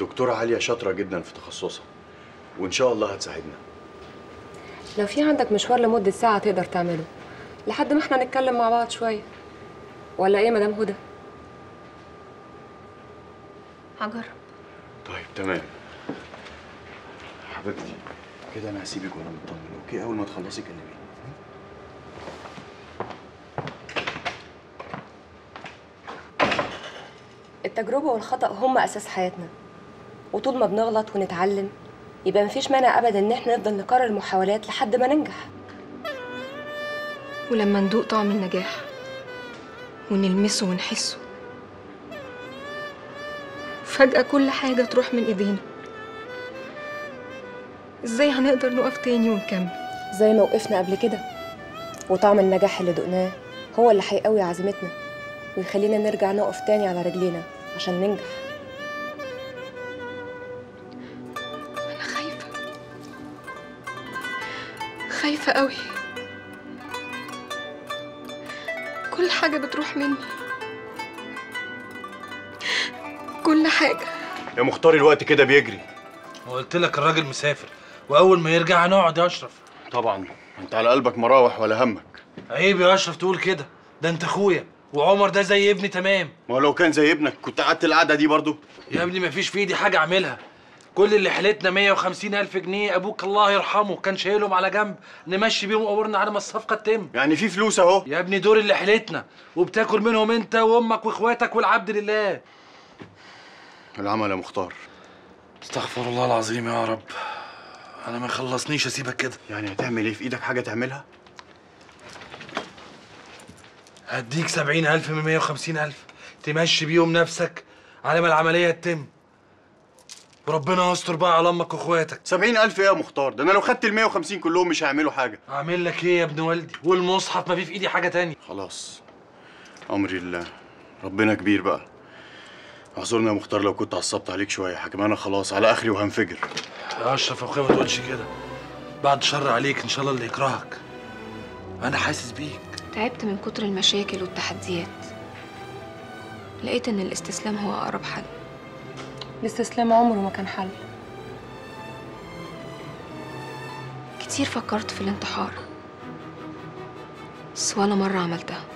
الدكتورة عليا شاطرة جدا في تخصصها وإن شاء الله هتساعدنا لو في عندك مشوار لمدة ساعة تقدر تعمله لحد ما احنا نتكلم مع بعض شوية ولا ايه يا مدام هدى؟ هجرب طيب تمام حبيبتي كده أنا هسيبك وأنا مطمن أوكي أول ما تخلصي كلميني التجربة والخطأ هم أساس حياتنا وطول ما بنغلط ونتعلم يبقى مفيش مانع أبدا إن احنا نفضل نكرر المحاولات لحد ما ننجح ولما ندوق طعم النجاح ونلمسه ونحسه فجأة كل حاجة تروح من إيدينا إزاي هنقدر نقف تاني ونكمل زي ما وقفنا قبل كده وطعم النجاح اللي دقناه هو اللي هيقوي عزيمتنا ويخلينا نرجع نقف تاني على رجلينا عشان ننجح أنا خايفة خايفة قوي كل حاجة بتروح مني كل حاجة يا مختار الوقت كده بيجري وقلت لك الراجل مسافر واول ما يرجع هنقعد يا اشرف طبعا أنت على قلبك مراوح ولا همك عيب يا اشرف تقول كده ده انت اخويا وعمر ده زي ابني تمام ما هو لو كان زي ابنك كنت قعدت القعدة دي برضو يا ابني مفيش في ايدي حاجه اعملها كل اللي حلتنا 150 الف جنيه ابوك الله يرحمه كان شايلهم على جنب نمشي بيهم امورنا على ما الصفقه تتم يعني في فلوس أهو يا ابني دول اللي حلتنا وبتاكل منهم انت وامك واخواتك والعبد لله العمل يا مختار استغفر الله العظيم يا رب انا ما خلصنيش اسيبك كده يعني هتعمل إيه في إيدك حاجة تعملها؟ هديك سبعين ألف من مية وخمسين ألف تمشي بيهم نفسك على ما العملية تتم وربنا يستر بقى على أمك وإخواتك سبعين ألف إيه يا مختار؟ ده أنا لو خدت ال 150 كلهم مش هيعملوا حاجة أعمل لك إيه يا ابن والدي والمصحف ما في في إيدي حاجة تانية خلاص أمري الله ربنا كبير بقى اعذرني يا مختار لو كنت عصبت عليك شوية حكم أنا خلاص على آخري وهنفجر يا أشرف يا أخويا ما تقولش كده بعد شر عليك إن شاء الله اللي يكرهك أنا حاسس بيك تعبت من كتر المشاكل والتحديات لقيت إن الاستسلام هو أقرب حل الاستسلام عمره ما كان حل كتير فكرت في الانتحار بس ولا مرة عملتها